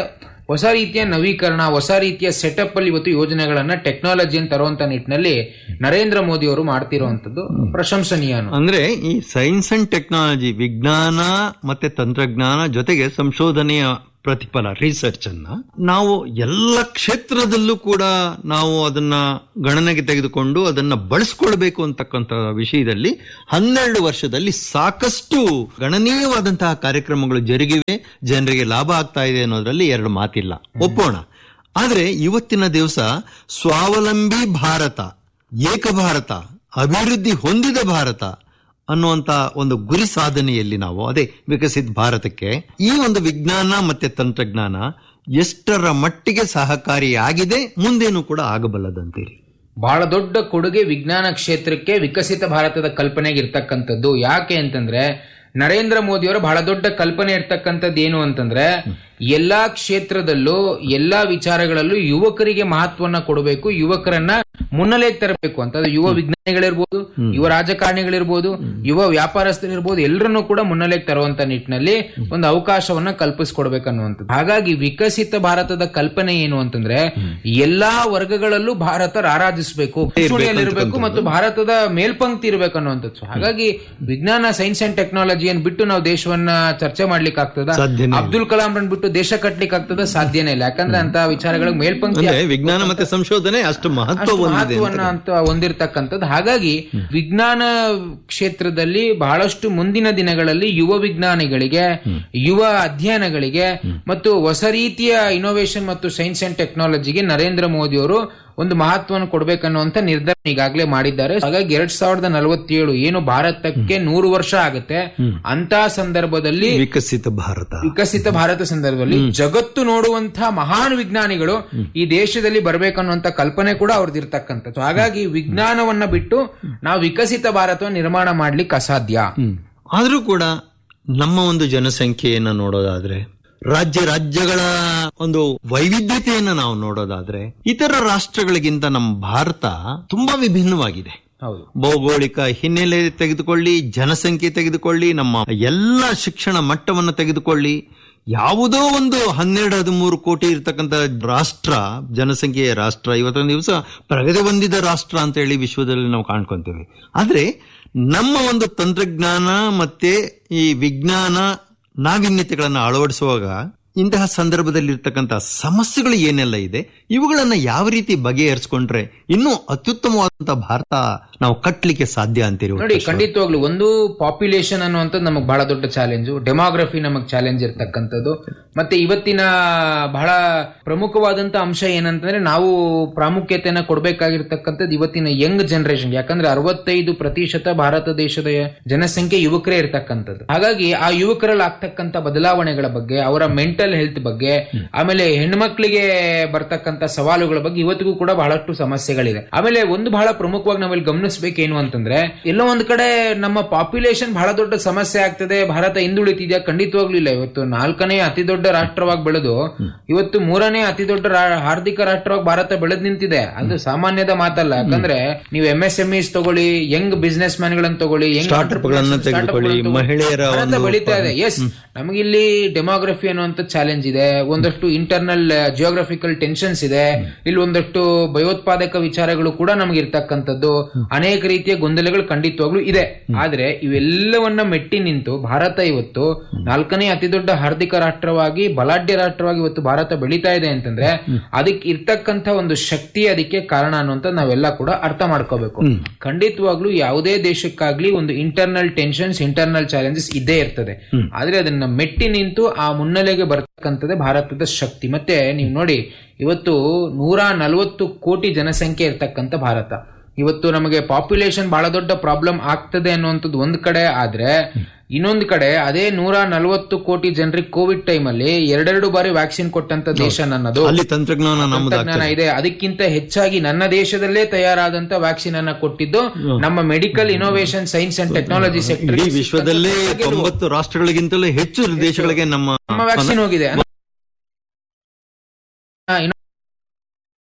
ಹೊಸ ರೀತಿಯ ನವೀಕರಣ ಹೊಸ ರೀತಿಯ ಸೆಟಪ್ ಅಲ್ಲಿ ಇವತ್ತು ಯೋಜನೆಗಳನ್ನ ಟೆಕ್ನಾಲಜಿಯನ್ನು ತರುವಂತ ನಿಟ್ಟಿನಲ್ಲಿ ನರೇಂದ್ರ ಮೋದಿ ಅವರು ಮಾಡ್ತಿರುವಂತದ್ದು ಪ್ರಶಂಸನೀಯ ಅನ್ನೋದು. ಅಂದ್ರೆ ಈ ಸೈನ್ಸ್ ಅಂಡ್ ಟೆಕ್ನಾಲಜಿ ವಿಜ್ಞಾನ ಮತ್ತೆ ತಂತ್ರಜ್ಞಾನ ಜೊತೆಗೆ ಸಂಶೋಧನೆಯ ಪ್ರತಿಫಲ ರಿಸರ್ಚ್ ಅನ್ನ ನಾವು ಎಲ್ಲ ಕ್ಷೇತ್ರದಲ್ಲೂ ಕೂಡ ನಾವು ಅದನ್ನ ಗಣನೆಗೆ ತೆಗೆದುಕೊಂಡು ಅದನ್ನ ಬಳಸ್ಕೊಳ್ಬೇಕು ಅಂತಕ್ಕಂಥ ವಿಷಯದಲ್ಲಿ ಹನ್ನೆರಡು ವರ್ಷದಲ್ಲಿ ಸಾಕಷ್ಟು ಗಣನೀಯವಾದಂತಹ ಕಾರ್ಯಕ್ರಮಗಳು ಜರುಗಿವೆ ಜನರಿಗೆ ಲಾಭ ಆಗ್ತಾ ಇದೆ ಅನ್ನೋದ್ರಲ್ಲಿ ಎರಡು ಮಾತಿಲ್ಲ ಒಪ್ಪೋಣ ಆದ್ರೆ ಇವತ್ತಿನ ದಿವಸ ಸ್ವಾವಲಂಬಿ ಭಾರತ ಏಕ ಭಾರತ ಅಭಿವೃದ್ಧಿ ಹೊಂದಿದ ಭಾರತ ಅನ್ನುವಂತ ಒಂದು ಗುರಿ ಸಾಧನೆಯಲ್ಲಿ ನಾವು ಅದೇ ವಿಕಸಿತ ಭಾರತಕ್ಕೆ ಈ ಒಂದು ವಿಜ್ಞಾನ ಮತ್ತೆ ತಂತ್ರಜ್ಞಾನ ಎಷ್ಟರ ಮಟ್ಟಿಗೆ ಸಹಕಾರಿಯಾಗಿದೆ ಮುಂದೇನು ಕೂಡ ಆಗಬಲ್ಲದಂತೀರಿ ಬಹಳ ದೊಡ್ಡ ಕೊಡುಗೆ ವಿಜ್ಞಾನ ಕ್ಷೇತ್ರಕ್ಕೆ ವಿಕಸಿತ ಭಾರತದ ಕಲ್ಪನೆಗೆ ಇರ್ತಕ್ಕಂಥದ್ದು ಯಾಕೆ ಅಂತಂದ್ರೆ ನರೇಂದ್ರ ಮೋದಿ ಅವರ ಬಹಳ ದೊಡ್ಡ ಕಲ್ಪನೆ ಇರ್ತಕ್ಕಂಥದ್ದು ಏನು ಅಂತಂದ್ರೆ ಎಲ್ಲಾ ಕ್ಷೇತ್ರದಲ್ಲೂ ಎಲ್ಲಾ ವಿಚಾರಗಳಲ್ಲೂ ಯುವಕರಿಗೆ ಮಹತ್ವನ್ನ ಕೊಡಬೇಕು ಯುವಕರನ್ನ ಮುನ್ನೆಲೆಗೆ ತರಬೇಕು ಅಂತ ಅದು ಯುವ ವಿಜ್ಞಾನಿಗಳಿರ್ಬೋದು ಯುವ ರಾಜಕಾರಣಿಗಳಿರ್ಬೋದು ಯುವ ವ್ಯಾಪಾರಸ್ಥರಿರ್ಬೋದು ಎಲ್ಲರನ್ನೂ ಕೂಡ ಮುನ್ನೆಲೆಗೆ ತರುವಂತ ನಿಟ್ಟಿನಲ್ಲಿ ಒಂದು ಅವಕಾಶವನ್ನ ಕಲ್ಪಿಸ್ಕೊಡ್ಬೇಕನ್ನುವಂಥದ್ದು ಹಾಗಾಗಿ ವಿಕಸಿತ ಭಾರತದ ಕಲ್ಪನೆ ಏನು ಅಂತಂದ್ರೆ ಎಲ್ಲಾ ವರ್ಗಗಳಲ್ಲೂ ಭಾರತ ರಾರಾಜಿಸಬೇಕು ಇರಬೇಕು ಮತ್ತು ಭಾರತದ ಮೇಲ್ಪಂಕ್ತಿ ಇರಬೇಕು ಅನ್ನುವಂಥದ್ದು So ಹಾಗಾಗಿ ವಿಜ್ಞಾನ ಸೈನ್ಸ್ ಅಂಡ್ ಟೆಕ್ನಾಲಜಿಯನ್ನು ಬಿಟ್ಟು ನಾವು ದೇಶವನ್ನ ಚರ್ಚೆ ಮಾಡ್ಲಿಕ್ಕೆ ಆಗ್ತದ ಸಾಧ್ಯನೇ ಅಬ್ದುಲ್ ಕಲಾಂ ರನ್ ಬಿಟ್ಟು ದೇಶ ಕಟ್ಲಿಕ್ಕೆ ಆಗ್ತದ ಸಾಧ್ಯನೇ ಇಲ್ಲ ಯಾಕಂದ್ರೆ ಅಂತ ವಿಚಾರಗಳಿಗೆ ಮೇಲ್ಪಂಕ್ತಿ ಅಂದ್ರೆ ವಿಜ್ಞಾನ ಮತ್ತೆ ಸಂಶೋಧನೆ ಅಷ್ಟು ಮಹತ್ವ ಅಷ್ಟು ಹೊಂದಿದೆ ಮಹತ್ವವನ್ನ ಅಂತ ಹೊಂದಿರತಕ್ಕಂಥದ್ದು ಹಾಗಾಗಿ ವಿಜ್ಞಾನ ಕ್ಷೇತ್ರದಲ್ಲಿ ಬಹಳಷ್ಟು ಮುಂದಿನ ದಿನಗಳಲ್ಲಿ ಯುವ ವಿಜ್ಞಾನಿಗಳಿಗೆ ಯುವ ಅಧ್ಯಯನಗಳಿಗೆ ಮತ್ತು ಹೊಸ ರೀತಿಯ ಇನೋವೇಷನ್ ಮತ್ತು ಸೈನ್ಸ್ ಅಂಡ್ ಟೆಕ್ನಾಲಜಿಗೆ ನರೇಂದ್ರ ಮೋದಿ ಅವರು ಒಂದು ಮಹತ್ವವನ್ನು ಕೊಡ್ಬೇಕನ್ನುವಂತ ನಿರ್ಧಾರ ಈಗಾಗಲೇ ಮಾಡಿದ್ದಾರೆ ಹಾಗಾಗಿ ಎರಡ್ ಸಾವಿರದ ನಲವತ್ತೇಳು ಏನು ಭಾರತಕ್ಕೆ ನೂರು ವರ್ಷ ಆಗುತ್ತೆ ಅಂತ ಸಂದರ್ಭದಲ್ಲಿ ವಿಕಸಿತ ಭಾರತ ವಿಕಸಿತ ಭಾರತ ಸಂದರ್ಭದಲ್ಲಿ ಜಗತ್ತು ನೋಡುವಂತಹ ಮಹಾನ್ ವಿಜ್ಞಾನಿಗಳು ಈ ದೇಶದಲ್ಲಿ ಬರ್ಬೇಕನ್ನುವಂತ ಕಲ್ಪನೆ ಕೂಡ ಅವ್ರದ್ದು ಇರ್ತಕ್ಕಂಥದ್ದು ಹಾಗಾಗಿ ವಿಜ್ಞಾನವನ್ನ ಬಿಟ್ಟು ನಾವು ವಿಕಸಿತ ಭಾರತವನ್ನು ನಿರ್ಮಾಣ ಮಾಡ್ಲಿಕ್ಕೆ ಅಸಾಧ್ಯ ಆದ್ರೂ ಕೂಡ ನಮ್ಮ ಒಂದು ಜನಸಂಖ್ಯೆಯನ್ನ ನೋಡೋದಾದ್ರೆ ರಾಜ್ಯ ರಾಜ್ಯಗಳ ಒಂದು ವೈವಿಧ್ಯತೆಯನ್ನ ನಾವು ನೋಡೋದಾದ್ರೆ ಇತರ ರಾಷ್ಟ್ರಗಳಿಗಿಂತ ನಮ್ಮ ಭಾರತ ತುಂಬಾ ವಿಭಿನ್ನವಾಗಿದೆ ಹೌದು ಭೌಗೋಳಿಕ ಹಿನ್ನೆಲೆ ತೆಗೆದುಕೊಳ್ಳಿ ಜನಸಂಖ್ಯೆ ತೆಗೆದುಕೊಳ್ಳಿ ನಮ್ಮ ಎಲ್ಲ ಶಿಕ್ಷಣ ಮಟ್ಟವನ್ನು ತೆಗೆದುಕೊಳ್ಳಿ ಯಾವುದೋ ಒಂದು ಹನ್ನೆರಡು ಹದಿಮೂರು ಕೋಟಿ ಇರ್ತಕ್ಕಂಥ ರಾಷ್ಟ್ರ ಜನಸಂಖ್ಯೆಯ ರಾಷ್ಟ್ರ ಇವತ್ತೊಂದು ದಿವಸ ಪ್ರಗತಿ ಹೊಂದಿದ ರಾಷ್ಟ್ರ ಅಂತ ಹೇಳಿ ವಿಶ್ವದಲ್ಲಿ ನಾವು ಕಾಣ್ಕೊಂತೇವೆ ಆದ್ರೆ ನಮ್ಮ ಒಂದು ತಂತ್ರಜ್ಞಾನ ಮತ್ತೆ ಈ ವಿಜ್ಞಾನ ನಾವೀನ್ಯತೆಗಳನ್ನು ಅಳವಡಿಸುವಾಗ ಇಂತಹ ಸಂದರ್ಭದಲ್ಲಿ ಇರ್ತಕ್ಕಂಥ ಸಮಸ್ಯೆಗಳು ಏನೆಲ್ಲ ಇದೆ ಇವುಗಳನ್ನ ಯಾವ ರೀತಿ ಬಗೆಹರಿಸಿಕೊಂಡ್ರೆ ಇನ್ನೂ ಅತ್ಯುತ್ತಮವಾದಂತಹ ಭಾರತ ನಾವು ಕಟ್ಟಲಿಕ್ಕೆ ಸಾಧ್ಯ ಅಂತೀರಿ ನೋಡಿ ಖಂಡಿತವಾಗ್ಲು ಒಂದು ಪಾಪ್ಯುಲೇಷನ್ ಅನ್ನುವಂಥದ್ದು ನಮಗೆ ಬಹಳ ದೊಡ್ಡ ಚಾಲೆಂಜು ಡೆಮೋಗ್ರಫಿ ನಮಗೆ ಚಾಲೆಂಜ್ ಇರ್ತಕ್ಕಂಥದ್ದು ಮತ್ತೆ ಇವತ್ತಿನ ಬಹಳ ಪ್ರಮುಖವಾದಂತ ಅಂಶ ಏನಂತಂದ್ರೆ ನಾವು ಪ್ರಾಮುಖ್ಯತೆಯನ್ನ ಕೊಡಬೇಕಾಗಿರ್ತಕ್ಕಂಥದ್ದು ಇವತ್ತಿನ ಯಂಗ್ ಜನರೇಷನ್ ಯಾಕಂದ್ರೆ ಅರವತ್ತೈದು ಪ್ರತಿಶತ ಭಾರತ ದೇಶದ ಜನಸಂಖ್ಯೆ ಯುವಕರೇ ಇರ್ತಕ್ಕಂಥದ್ದು ಹಾಗಾಗಿ ಆ ಯುವಕರಲ್ಲಿ ಆಗ್ತಕ್ಕಂಥ ಬದಲಾವಣೆಗಳ ಬಗ್ಗೆ ಅವರ ಮೆಂಟಲ್ ಹೆಲ್ತ್ ಬಗ್ಗೆ ಆಮೇಲೆ ಹೆಣ್ಮಕ್ಳಿಗೆ ಬರ್ತಕ್ಕಂಥ ಸವಾಲುಗಳ ಬಗ್ಗೆ ಇವತ್ತಿಗೂ ಕೂಡ ಬಹಳಷ್ಟು ಸಮಸ್ಯೆಗಳಿದೆ ಆಮೇಲೆ ಒಂದು ಬಹಳ ಪ್ರಮುಖವಾಗಿ ನಾವಿಲ್ಲಿ ಗಮನಿಸಬೇಕೇನು ಅಂತಂದ್ರೆ ಎಲ್ಲೋ ಒಂದ್ ಕಡೆ ನಮ್ಮ ಪಾಪ್ಯುಲೇಷನ್ ಬಹಳ ದೊಡ್ಡ ಸಮಸ್ಯೆ ಆಗ್ತದೆ ಭಾರತ ಹಿಂದುಳಿತಿದ್ಯಾ ಖಂಡಿತವಾಗ್ಲೂ ಇಲ್ಲ ಇವತ್ತು ನಾಲ್ಕನೇ ಅತಿ ದೊಡ್ಡ ರಾಷ್ಟ್ರವಾಗಿ ಬೆಳೆದು ಇವತ್ತು ಮೂರನೇ ಅತಿ ದೊಡ್ಡ ರಾ- ಆರ್ಥಿಕ ರಾಷ್ಟ್ರವಾಗಿ ಭಾರತ ಬೆಳೆದ್ ನಿಂತಿದೆ ಅದು ಸಾಮಾನ್ಯದ ಮಾತಲ್ಲ ಯಾಕಂದ್ರೆ ನೀವು ಎಂ ಎಸ್ ಎಂ ಇಸ್ ತಗೊಳ್ಳಿ ಯಂಗ್ ಬಿಸ್ನೆಸ್ ಮ್ಯಾನ್ ಗಳನ್ನ ತಗೊಳ್ಳಿ ಯಂಗ್ Startup ಗಳನ್ನ ತೆಗೆದುಕೊಳ್ಳಿ, ಮಹಿಳೆಯರ ಒಂದು ಬೆಳೀತಾ ಇದೆ ಎಸ್ ನಮಗಿಲ್ಲಿ ಡೆಮೋಗ್ರಫಿ ಅನ್ನುವಂತ ಚಾಲೆಂಜ್ ಇದೆ ಒಂದಷ್ಟು ಇಂಟರ್ನಲ್ ಜಿಯೋಗ್ರಫಿಕಲ್ ಟೆನ್ಷನ್ಸ್ ಇದೆ ಇಲ್ಲಿ ಒಂದಷ್ಟು ಭಯೋತ್ಪಾದಕ ವಿಚಾರಗಳು ಕೂಡ ನಮ್ಗೆ ಇರ್ತಕ್ಕಂಥದ್ದು ಅನೇಕ ರೀತಿಯ ಗೊಂದಲಗಳು ಖಂಡಿತವಾಗ್ಲೂ ಇದೆ ಆದ್ರೆ ಇವೆಲ್ಲವನ್ನ ಮೆಟ್ಟಿ ನಿಂತು ಭಾರತ ಇವತ್ತು ನಾಲ್ಕನೇ ಅತಿ ದೊಡ್ಡ ಆರ್ಥಿಕ ರಾಷ್ಟ್ರವಾಗಿ ಬಲಾಢ್ಯ ರಾಷ್ಟ್ರವಾಗಿ ಇವತ್ತು ಭಾರತ ಬೆಳೀತಾ ಇದೆ ಅಂತಂದ್ರೆ ಅದಕ್ಕೆ ಇರ್ತಕ್ಕಂಥ ಒಂದು ಶಕ್ತಿ ಅದಕ್ಕೆ ಕಾರಣ ಅನ್ನುವಂತ ನಾವೆಲ್ಲ ಕೂಡ ಅರ್ಥ ಮಾಡ್ಕೋಬೇಕು ಖಂಡಿತವಾಗ್ಲೂ ಯಾವುದೇ ದೇಶಕ್ಕಾಗ್ಲಿ ಒಂದು ಇಂಟರ್ನಲ್ ಟೆನ್ಷನ್ಸ್ ಇಂಟರ್ನಲ್ ಚಾಲೆಂಜಸ್ ಇದ್ದೇ ಇರ್ತದೆ ಆದ್ರೆ ಅದನ್ನ ಮೆಟ್ಟಿ ನಿಂತು ಆ ಮುನ್ನೆಲೆಗೆ ಬರ್ತಕ್ಕಂಥದ್ದೇ ಭಾರತದ ಶಕ್ತಿ ಮತ್ತೆ ನೀವು ನೋಡಿ ಇವತ್ತು ನೂರ ನಲವತ್ತು ಕೋಟಿ ಜನಸಂಖ್ಯೆ ಇರ್ತಕ್ಕಂಥ ಭಾರತ ಇವತ್ತು ನಮಗೆ ಪಾಪ್ಯುಲೇಷನ್ ಬಹಳ ದೊಡ್ಡ ಪ್ರಾಬ್ಲಮ್ ಆಗ್ತದೆ ಅನ್ನುವಂಥದ್ದು ಒಂದ್ ಕಡೆ ಆದ್ರೆ ಇನ್ನೊಂದು ಕಡೆ ಅದೇ ನೂರ ನಲವತ್ತು ಕೋಟಿ ಜನರಿಗೆ ಕೋವಿಡ್ ಟೈಮ್ ಅಲ್ಲಿ ಎರಡೆರಡು ಬಾರಿ ವ್ಯಾಕ್ಸಿನ್ ಕೊಟ್ಟಂತ ದೇಶ ನನ್ನದು ಅಲ್ಲಿ ತಂತ್ರಜ್ಞಾನ ನಮ್ಮದು ತಂತ್ರಜ್ಞಾನ ಇದೆ ಅದಕ್ಕಿಂತ ಹೆಚ್ಚಾಗಿ ನನ್ನ ದೇಶದಲ್ಲೇ ತಯಾರಾದಂತ ವ್ಯಾಕ್ಸಿನ್ ಅನ್ನ ಕೊಟ್ಟಿದ್ದು ನಮ್ಮ medical innovation science and technology sector ಇಡೀ ವಿಶ್ವದಲ್ಲೇ ತೊಂಬತ್ತು ರಾಷ್ಟ್ರಗಳಿಗಿಂತಲೂ ಹೆಚ್ಚು ದೇಶಗಳಿಗೆ ನಮ್ಮ ನಮ್ಮ ವ್ಯಾಕ್ಸಿನ್ ಹೋಗಿದೆ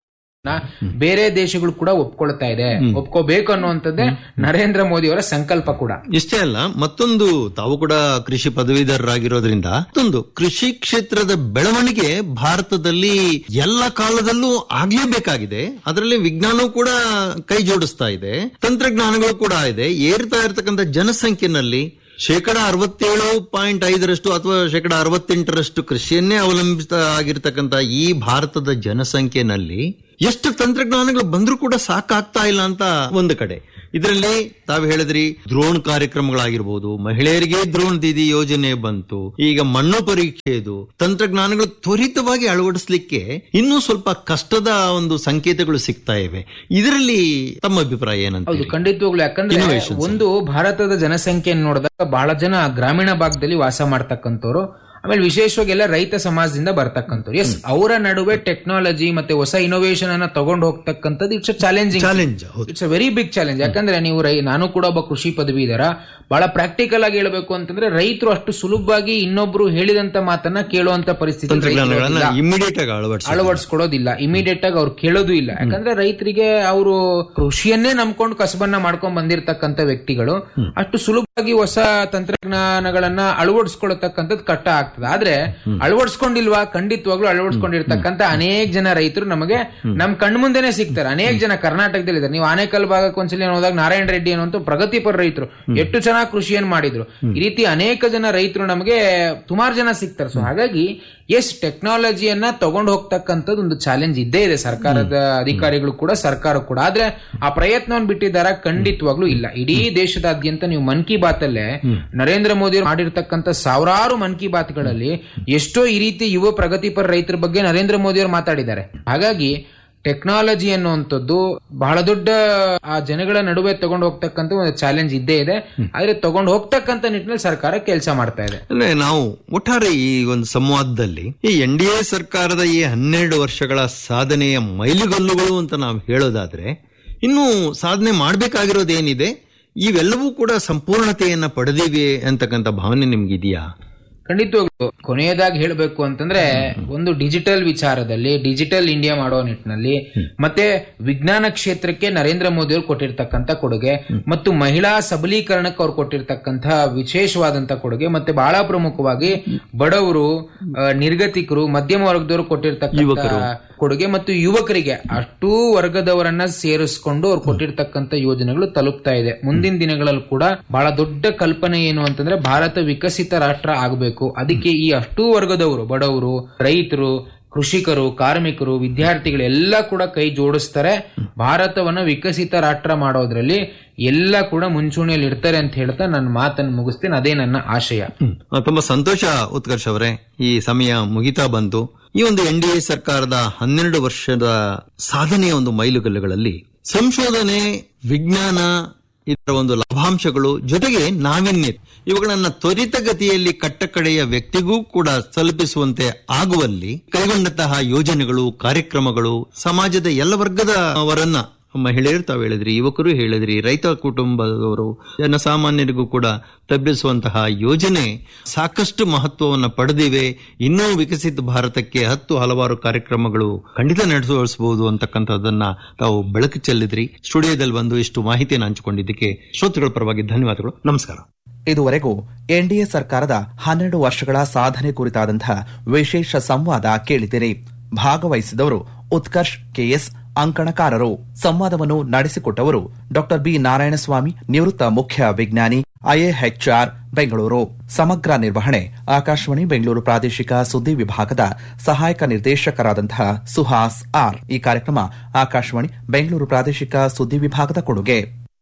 ಬೇರೆ ದೇಶಗಳು ಕೂಡ ಒಪ್ಕೊಳ್ತಾ ಇದೆ ಒಪ್ಕೋಬೇಕು ಅನ್ನುವಂಥದ್ದೇ ನರೇಂದ್ರ ಮೋದಿ ಅವರ ಸಂಕಲ್ಪ ಕೂಡ ಇಷ್ಟೇ ಅಲ್ಲ ಮತ್ತೊಂದು ತಾವು ಕೂಡ ಕೃಷಿ ಪದವೀಧರರಾಗಿರೋದ್ರಿಂದ ಮತ್ತೊಂದು ಕೃಷಿ ಕ್ಷೇತ್ರದ ಬೆಳವಣಿಗೆ ಭಾರತದಲ್ಲಿ ಎಲ್ಲ ಕಾಲದಲ್ಲೂ ಆಗ್ಲೇಬೇಕಾಗಿದೆ ಅದರಲ್ಲಿ ವಿಜ್ಞಾನವೂ ಕೂಡ ಕೈ ಜೋಡಿಸ್ತಾ ಇದೆ ತಂತ್ರಜ್ಞಾನಗಳು ಕೂಡ ಇದೆ ಏರ್ತಾ ಇರತಕ್ಕಂಥ ಜನಸಂಖ್ಯೆನಲ್ಲಿ ಶೇಕಡ ಅರವತ್ತೇಳು ಪಾಯಿಂಟ್ ಐದರಷ್ಟು ಅಥವಾ ಶೇಕಡ ಅರವತ್ತೆಂಟರಷ್ಟು ಕೃಷಿಯನ್ನೇ ಅವಲಂಬಿತ ಆಗಿರ್ತಕ್ಕಂಥ ಈ ಭಾರತದ ಜನಸಂಖ್ಯೆನಲ್ಲಿ ಎಷ್ಟು ತಂತ್ರಜ್ಞಾನಗಳು ಬಂದ್ರೂ ಕೂಡ ಸಾಕಾಗ್ತಾ ಇಲ್ಲ ಅಂತ ಒಂದು ಕಡೆ ಇದರಲ್ಲಿ ತಾವು ಹೇಳಿದ್ರಿ ಡ್ರೋನ್ ಕಾರ್ಯಕ್ರಮಗಳಾಗಿರ್ಬೋದು ಮಹಿಳೆಯರಿಗೆ ಡ್ರೋನ್ ದೀದಿ ಯೋಜನೆ ಬಂತು ಈಗ ಮಣ್ಣು ಪರೀಕ್ಷೆದು ತಂತ್ರಜ್ಞಾನಗಳು ತ್ವರಿತವಾಗಿ ಅಳವಡಿಸಲಿಕ್ಕೆ ಇನ್ನೂ ಸ್ವಲ್ಪ ಕಷ್ಟದ ಒಂದು ಸಂಕೇತಗಳು ಸಿಗ್ತಾ ಇವೆ ಇದರಲ್ಲಿ ತಮ್ಮ ಅಭಿಪ್ರಾಯ ಏನಂತ ಹೌದು ಖಂಡಿತವಾಗ್ಲು ಯಾಕಂದ್ರೆ Innovations. ಒಂದು ಭಾರತದ ಜನಸಂಖ್ಯೆಯನ್ನು ನೋಡಿದಾಗ ಬಹಳ ಜನ ಗ್ರಾಮೀಣ ಭಾಗದಲ್ಲಿ ವಾಸ ಮಾಡ್ತಕ್ಕಂಥವ್ರು ಆಮೇಲೆ ವಿಶೇಷವಾಗಿ ಎಲ್ಲ ರೈತ ಸಮಾಜದಿಂದ ಬರ್ತಕ್ಕಂಥವ್ರು ಎಸ್ ಅವರ ನಡುವೆ ಟೆಕ್ನಾಲಜಿ ಮತ್ತೆ ಹೊಸ ಇನೋವೇಷನ್ ಅನ್ನ ತಗೊಂಡು ಹೋಗ್ತಕ್ಕಂಥದ್ದು ಇಟ್ಸ್ ಚಾಲೆಂಜಿಂಗ್ ಚಾಲೆಂಜ್ ಹೌದು it's a very big challenge ಯಾಕಂದ್ರೆ ನೀವು ರೈ ನಾನು ಕೂಡ ಒಬ್ಬ ಕೃಷಿ ಪದವೀಧರ ಬಹಳ ಪ್ರಾಕ್ಟಿಕಲ್ ಆಗಿ ಹೇಳಬೇಕು ಅಂತಂದ್ರೆ ರೈತರು ಅಷ್ಟು ಸುಲಭವಾಗಿ ಇನ್ನೊಬ್ರು ಹೇಳಿದಂತ ಮಾತನ್ನ ಕೇಳುವಂತ ಪರಿಸ್ಥಿತಿ ತಂತ್ರಜ್ಞಾನಗಳನ್ನ ರೈತರಿಗಿಲ್ಲ. ಇಮಿಡಿಯೇಟ್ ಆಗಿ ಅಳವಡಿಸ ಅಳವಡಿಸ್ಕೊಡೋದಿಲ್ಲ ಇಮಿಡಿಯೇಟ್ ಆಗಿ ಅವ್ರು ಕೇಳೋದು ಇಲ್ಲ ಯಾಕಂದ್ರೆ ರೈತರಿಗೆ ಅವರು ಕೃಷಿಯನ್ನೇ ನಂಬ್ಕೊಂಡು ಕಸಬನ್ನ ಮಾಡ್ಕೊಂಡ್ ಬಂದಿರತಕ್ಕಂತ ವ್ಯಕ್ತಿಗಳು ಅಷ್ಟು ಸುಲಭವಾಗಿ ಹೊಸ ತಂತ್ರಜ್ಞಾನಗಳನ್ನ ಅಳವಡಿಸ್ಕೊಳ್ತಕ್ಕಂಥದ್ದು ಕಟ್ಟ ಆಗ್ತದೆ ಆದ್ರೆ ಅಳವಡಿಸ್ಕೊಂಡಿಲ್ವಾ ಖಂಡಿತವಾಗ್ಲೂ ಅಳವಡಿಸ್ಕೊಂಡಿರ್ತಕ್ಕಂಥ ಅನೇಕ ಜನ ರೈತರು ನಮಗೆ ನಮ್ ಕಣ್ಮುಂದೆನೆ ಸಿಗ್ತಾರೆ ಅನೇಕ ಜನ ಕರ್ನಾಟಕದಲ್ಲಿ ಇದ್ದಾರೆ ನೀವು ಆನೇಕಲ್ ಭಾಗಕ್ಕೆ ಒಂದ್ಸಲಿ ಹೋದಾಗ ನಾರಾಯಣ ರೆಡ್ಡಿ ಅನ್ನುವಂತ ಪ್ರಗತಿಪರ ರೈತರು ಎಷ್ಟು ಚೆನ್ನಾಗಿ ಕೃಷಿಯನ್ನು ಮಾಡಿದ್ರು ಈ ರೀತಿ ಅನೇಕ ಜನ ರೈತರು ನಮಗೆ ಸುಮಾರು ಜನ ಸಿಗ್ತಾರೆ ಸೊ ಹಾಗಾಗಿ ಎಸ್ ಟೆಕ್ನಾಲಜಿಯನ್ನ ತಗೊಂಡು ಹೋಗ್ತಕ್ಕಂಥದ್ದು ಒಂದು ಚಾಲೆಂಜ್ ಇದ್ದೇ ಇದೆ ಸರ್ಕಾರದ ಅಧಿಕಾರಿಗಳು ಕೂಡ ಸರ್ಕಾರ ಕೂಡ ಆದ್ರೆ ಆ ಪ್ರಯತ್ನವನ್ನು ಬಿಟ್ಟಿದ್ದಾರ ಖಂಡಿತವಾಗ್ಲೂ ಇಲ್ಲ ಇಡೀ ದೇಶದಾದ್ಯಂತ ನೀವು ಮನ್ ಕಿ ಬಾತ್ ಅಲ್ಲೇ ನರೇಂದ್ರ ಮೋದಿ ಅವರು ಮಾಡಿರ್ತಕ್ಕಂಥ ಸಾವಿರಾರು ಮನ್ ಕಿ ಬಾತ್ಗಳಲ್ಲಿ ಎಷ್ಟೋ ಈ ರೀತಿ ಯುವ ಪ್ರಗತಿಪರ ರೈತರ ಬಗ್ಗೆ ನರೇಂದ್ರ ಮೋದಿ ಅವರು ಮಾತಾಡಿದ್ದಾರೆ ಹಾಗಾಗಿ ಟೆಕ್ನಾಲಜಿ ಅನ್ನುವಂಥದ್ದು ಬಹಳ ದೊಡ್ಡ ಆ ಜನಗಳ ನಡುವೆ ತಗೊಂಡು ಹೋಗ್ತಕ್ಕಂಥ ಒಂದು ಚಾಲೆಂಜ್ ಇದ್ದೇ ಇದೆ ಆದ್ರೆ ತಗೊಂಡು ಹೋಗ್ತಕ್ಕಂಥ ನಿಟ್ಟಿನಲ್ಲಿ ಸರ್ಕಾರ ಕೆಲಸ ಮಾಡ್ತಾ ಇದೆ ಅಂದ್ರೆ ನಾವು ಒಟ್ಟಾರೆ ಈ ಒಂದು ಸಂವಾದದಲ್ಲಿ ಈ ಎನ್ ಡಿ ಎ ಸರ್ಕಾರದ ಈ ಹನ್ನೆರಡು ವರ್ಷಗಳ ಸಾಧನೆಯ ಮೈಲುಗಲ್ಲುಗಳು ಅಂತ ನಾವು ಹೇಳೋದಾದ್ರೆ ಇನ್ನು ಸಾಧನೆ ಮಾಡಬೇಕಾಗಿರೋದೇನಿದೆ ಇವೆಲ್ಲವೂ ಕೂಡ ಸಂಪೂರ್ಣತೆಯನ್ನ ಪಡೆದಿವೆ ಅಂತಕ್ಕಂಥ ಭಾವನೆ ನಿಮ್ಗಿದೆಯಾ ಖಂಡಿತವಾಗ್ಲು ಕೊನೆಯದಾಗಿ ಹೇಳಬೇಕು ಅಂತಂದ್ರೆ ಒಂದು ಡಿಜಿಟಲ್ ವಿಚಾರದಲ್ಲಿ ಡಿಜಿಟಲ್ ಇಂಡಿಯಾ ಮಾಡೋ ನಿಟ್ಟಿನಲ್ಲಿ ಮತ್ತೆ ವಿಜ್ಞಾನ ಕ್ಷೇತ್ರಕ್ಕೆ ನರೇಂದ್ರ ಮೋದಿ ಅವರು ಕೊಟ್ಟಿರ್ತಕ್ಕಂಥ ಕೊಡುಗೆ ಮತ್ತು ಮಹಿಳಾ ಸಬಲೀಕರಣಕ್ಕೆ ಅವ್ರು ಕೊಟ್ಟಿರ್ತಕ್ಕಂಥ ವಿಶೇಷವಾದಂತ ಕೊಡುಗೆ ಮತ್ತೆ ಬಹಳ ಪ್ರಮುಖವಾಗಿ ಬಡವರು ಆ, ನಿರ್ಗತಿಕರು ಮಧ್ಯಮ ವರ್ಗದವರು ಕೊಟ್ಟಿರ್ತಕ್ಕಂಥ ಕೊಡುಗೆ ಮತ್ತು ಯುವಕರಿಗೆ ಅಷ್ಟೂ ವರ್ಗದವರನ್ನ ಸೇರಿಸ್ಕೊಂಡು ಅವ್ರು ಕೊಟ್ಟಿರ್ತಕ್ಕಂಥ ಯೋಜನೆಗಳು ತಲುಪ್ತಾ ಇದೆ ಮುಂದಿನ ದಿನಗಳಲ್ಲಿ ಕೂಡ ಬಹಳ ದೊಡ್ಡ ಕಲ್ಪನೆ ಏನು ಅಂತಂದ್ರೆ ಭಾರತ ವಿಕಸಿತ ರಾಷ್ಟ್ರ ಆಗಬೇಕು ಅದಕ್ಕೆ ಈ ಅಷ್ಟೂ ವರ್ಗದವರು ಬಡವರು ರೈತರು ಕೃಷಿಕರು ಕಾರ್ಮಿಕರು ವಿದ್ಯಾರ್ಥಿಗಳು ಎಲ್ಲ ಕೂಡ ಕೈ ಜೋಡಿಸ್ತಾರೆ ಭಾರತವನ್ನ ವಿಕಸಿತ ರಾಷ್ಟ್ರ ಮಾಡೋದ್ರಲ್ಲಿ ಎಲ್ಲ ಕೂಡ ಮುಂಚೂಣಿಯಲ್ಲಿ ಇರ್ತಾರೆ ಅಂತ ಹೇಳ್ತಾ ನನ್ನ ಮಾತನ್ನು ಮುಗಿಸ್ತೀನಿ ಅದೇ ನನ್ನ ಆಶಯ ಆ, ತುಂಬಾ ಸಂತೋಷ ಉತ್ಕರ್ಷ್ ಅವರೇ ಈ ಸಮಯ ಮುಗಿತಾ ಬಂತು ಈ ಒಂದು ಎನ್ ಡಿ ಎ ಸರ್ಕಾರದ ಹನ್ನೆರಡು ವರ್ಷದ ಸಾಧನೆಯ ಒಂದು ಮೈಲುಗಲ್ಲುಗಳಲ್ಲಿ ಸಂಶೋಧನೆ ವಿಜ್ಞಾನ ಇದರ ಒಂದು ಲಾಭಾಂಶಗಳು ಜೊತೆಗೆ ನಾವೀನ್ಯತೆ ಇವುಗಳನ್ನ ತ್ವರಿತಗತಿಯಲ್ಲಿ ಕಟ್ಟಕಡೆಯ ವ್ಯಕ್ತಿಗೂ ಕೂಡ ತಲುಪಿಸುವಂತೆ ಆಗುವಲ್ಲಿ ಕೈಗೊಂಡಂತಹ ಯೋಜನೆಗಳು ಕಾರ್ಯಕ್ರಮಗಳು ಸಮಾಜದ ಎಲ್ಲ ವರ್ಗದವರನ್ನ ಮಹಿಳೆಯರು ತಾವು ಹೇಳಿದ್ರಿ ಯುವಕರು ಹೇಳಿದ್ರಿ ರೈತ ಕುಟುಂಬದವರು ಜನಸಾಮಾನ್ಯರಿಗೂ ಕೂಡ ತಬ್ಬಿಸುವಂತಹ ಯೋಜನೆ ಸಾಕಷ್ಟು ಮಹತ್ವವನ್ನು ಪಡೆದಿವೆ ಇನ್ನೂ ವಿಕಸಿತ ಭಾರತಕ್ಕೆ ಹತ್ತು ಹಲವಾರು ಕಾರ್ಯಕ್ರಮಗಳು ಖಂಡಿತ ನಡೆಸಬಹುದು ಅಂತಕ್ಕಂಥದ್ದನ್ನ ತಾವು ಬೆಳಕು ಚೆಲ್ಲಿದ್ರಿ ಸ್ಟುಡಿಯೋದಲ್ಲಿ ಬಂದು ಇಷ್ಟು ಮಾಹಿತಿಯನ್ನು ಹಂಚಿಕೊಂಡಿದ್ದಕ್ಕೆ ಶ್ರೋತೃಗಳ ಪರವಾಗಿ ಧನ್ಯವಾದಗಳು ನಮಸ್ಕಾರ ಇದುವರೆಗೂ ಎನ್ಡಿಎ ಸರ್ಕಾರದ ಹನ್ನೆರಡು ವರ್ಷಗಳ ಸಾಧನೆ ಕುರಿತಾದಂತಹ ವಿಶೇಷ ಸಂವಾದ ಕೇಳಿದಿರಿ ಭಾಗವಹಿಸಿದವರು ಉತ್ಕರ್ಷ್ ಕೆಎಸ್ ಅಂಕಣಕಾರರು ಸಂವಾದವನ್ನು ನಡೆಸಿಕೊಟ್ಟವರು ಡಾಕ್ಟರ್ ಬಿ ನಾರಾಯಣಸ್ವಾಮಿ ನಿವೃತ್ತ ಮುಖ್ಯ ವಿಜ್ಞಾನಿ ಐಎಎಚ್ಆರ್ ಬೆಂಗಳೂರು ಸಮಗ್ರ ನಿರ್ವಹಣೆ ಆಕಾಶವಾಣಿ ಬೆಂಗಳೂರು ಪ್ರಾದೇಶಿಕ ಸುದ್ದಿ ವಿಭಾಗದ ಸಹಾಯಕ ನಿರ್ದೇಶಕರಾದಂತಹ ಸುಹಾಸ್ ಆರ್ ಈ ಕಾರ್ಯಕ್ರಮ ಆಕಾಶವಾಣಿ ಬೆಂಗಳೂರು ಪ್ರಾದೇಶಿಕ ಸುದ್ದಿ ವಿಭಾಗದ ಕೊಡುಗೆ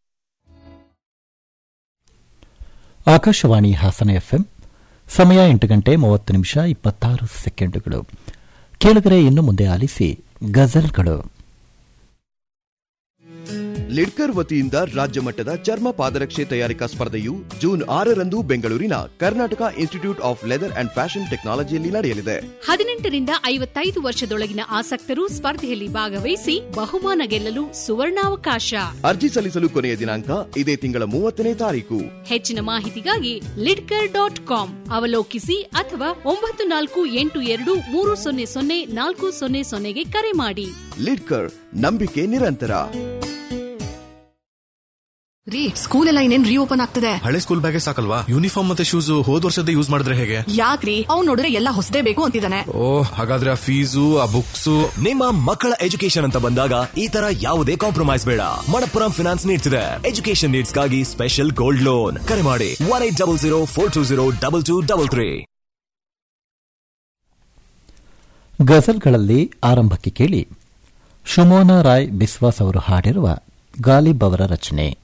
ಆಕಾಶವಾಣಿ ಹಾಸನ ಎಫ್ಎಂ ಸಮಯ ಎಂಟು ಗಂಟೆ ಮೂವತ್ತು ನಿಮಿಷ ಇಪ್ಪತ್ತಾರು ಸೆಕೆಂಡುಗಳು ಕೇಳಿದರೆ ಇನ್ನು ಮುಂದೆ ಆಲಿಸಿ ಗಜಲ್ಗಳು ಲಿಡ್ಕರ್ ವತಿಯಿಂದ ರಾಜ್ಯ ಮಟ್ಟದ ಚರ್ಮ ಪಾದರಕ್ಷೆ ತಯಾರಿಕಾ ಸ್ಪರ್ಧೆಯು ಜೂನ್ ಆರರಂದು ಬೆಂಗಳೂರಿನ Karnataka institute of leather and fashion ಟೆಕ್ನಾಲಜಿಯಲ್ಲಿ ನಡೆಯಲಿದೆ ಹದಿನೆಂಟರಿಂದ ಐವತ್ತೈದು ವರ್ಷದೊಳಗಿನ ಆಸಕ್ತರು ಸ್ಪರ್ಧೆಯಲ್ಲಿ ಭಾಗವಹಿಸಿ ಬಹುಮಾನ ಗೆಲ್ಲಲು ಸುವರ್ಣಾವಕಾಶ ಅರ್ಜಿ ಸಲ್ಲಿಸಲು ಕೊನೆಯ ದಿನಾಂಕ ಇದೇ ತಿಂಗಳ ಮೂವತ್ತನೇ ತಾರೀಕು ಹೆಚ್ಚಿನ ಮಾಹಿತಿಗಾಗಿ ಲಿಡ್ಕರ್ ಡಾಟ್ ಕಾಮ್ ಅವಲೋಕಿಸಿ ಅಥವಾ ಒಂಬತ್ತು ನಾಲ್ಕು ಎಂಟು ಎರಡು ಮೂರು ಸೊನ್ನೆ ಸೊನ್ನೆ ನಾಲ್ಕು ಸೊನ್ನೆ ಸೊನ್ನೆಗೆ ಕರೆ ಮಾಡಿ ಲಿಡ್ಕರ್ ನಂಬಿಕೆ ನಿರಂತರ ರೀ ಸ್ಕೂಲ್ ಎಲ್ಲ ಇನ್ನೇನ್ ರೀಓಪನ್ ಆಗ್ತದೆ ಹಳೆ ಸ್ಕೂಲ್ ಬ್ಯಾಗೆ ಸಾಕಲ್ವಾ ಯೂನಿಫಾರ್ಮ್ ಮತ್ತೆ ಶೂಸ್ ಹೋದ್ ವರ್ಷದ ಯೂಸ್ ಮಾಡಿದ್ರೆ ಹೇಗೆ ಯಾಕ್ರಿ ಅವ್ನ್ ನೋಡಿದ್ರೆ ಎಲ್ಲ ಹೊಸದೇ ಬೇಕು ಅಂತಿದ್ದಾನೆ ಓ ಹಾಗಾದ್ರೆ ಆ ಫೀಸು ಆ ಬುಕ್ಸು ನಿಮ್ಮ ಮಕ್ಕಳ ಎಜುಕೇಶನ್ ಅಂತ ಬಂದಾಗ ಈ ತರ ಯಾವುದೇ ಕಾಂಪ್ರಮೈಸ್ ಬೇಡ ಮಣಪ್ಪುರಂ ಫಿನಾನ್ಸ್ ನೀಡ್ತಿದೆ ಎಜುಕೇಶನ್ ನೀಡ್ಸ್ಗಾಗಿ ಸ್ಪೆಷಲ್ ಗೋಲ್ಡ್ ಲೋನ್ ಕರೆ ಮಾಡಿ one eight double zero four two zero double two double three ಗಜಲ್ಗಳಲ್ಲಿ ಆರಂಭಕ್ಕೆ ಕೇಳಿ ಶುಮೋನಾ ರಾಯ್ ಬಿಸ್ವಾಸ್ ಅವರು ಹಾಡಿರುವ ಗಾಲಿಬ್ ಅವರ ರಚನೆ